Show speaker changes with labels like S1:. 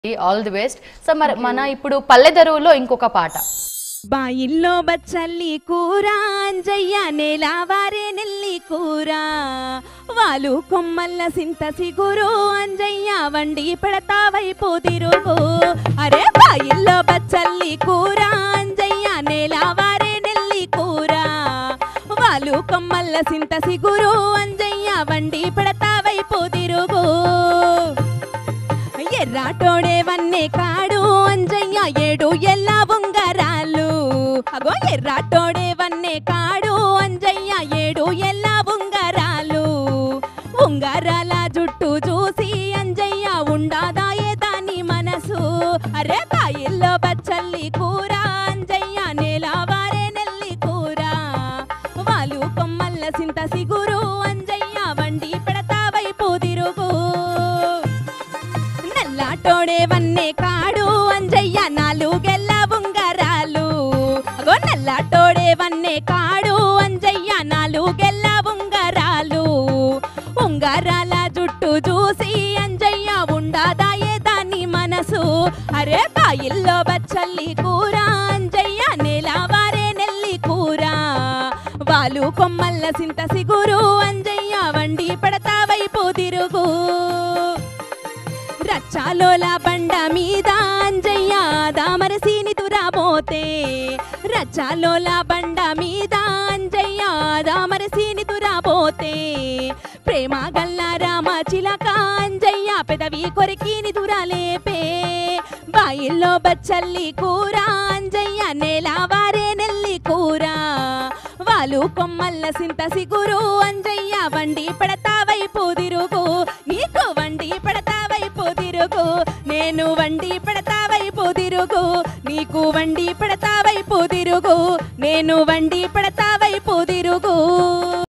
S1: all the best so మరి మన ఇప్పుడు పల్లెదరువులో ఇంకొక పాట
S2: బాయిల్లో బచ్చల్లి కూర అంజయ్య నేలావారే నెల్లి కూర వాలు కొమ్మల్ల సింత సిగురు అంజయ్య వండి పెడతావైపు తిరుగు అరే బాయిల్లో బచ్చల్లి కూర అంజయ్య నేలావారే నెల్లి కూర వాలు కొమ్మల్ల సింత సిగురు అంజయ్య వండి పెడతావైపు తిరుగు ఎర్రాటోడే వన్నే కాడు అంజయ్య ఏడు ఎల్లా ఉంగరాలు అగో ఎర్రాటోడే వన్నే కాడు అంజయ్య ఏడు ఎల్లా ఉంగరాలు ఉంగరాల జుట్టు చూసి అంజయ్య ఉండాదాయే దాని మనసు అరే బాయిల్లో బచ్చల్లి కూర అంజయ్య నేలవారే నెల్లి కూర వాళ్ళు కొమ్మల్ల సింత సిగురు అంజయ్య వండి పెడతావైపు తిరుగు నల్లాటోడే వన్నే కాడు అంజయ్య నాలుగెల్ల ఉంగరాలు అగో నల్లాటోడే వన్నే కాడు అంజయ్య నాలుగెల్ల ఉంగరాలు ఉంగరాల జుట్టు చూసి అంజయ్య ఉండాదాయే దాని మనసు అరే బాయిల్లో బచ్చల్లి కూర అంజయ్య నేలవారే నెల్లి కూర వాళ్ళు కొమ్మల్ల సింత సిగురు అంజయ్య వండి పెడతావైపు తిరుగు రచ్చాలోల బండ మీద అంజయ్య దామరసీని తురాబోతే రచ్చాలోల బండ మీద అంజయ్య దామరసీని తురాబోతే ప్రేమ గల్ల రామ చిలక అంజయ్య పెదవి కొరికిని తురాలేపే బాయిల్లో బచ్చల్లి కూర అంజయ్య నేలవారే నెల్లి కూర వాళ్ళు కొమ్మల్ల సింత సిగురు అంజయ్య వండి పెడతావైపు తిరుగు నీకు వండి పెడతావైపు తిరుగు నేను వండి పెడతావైపు తిరుగు నీకు వండి పెడతావైపు తిరుగు నేను వండి పెడతావైపు తిరుగు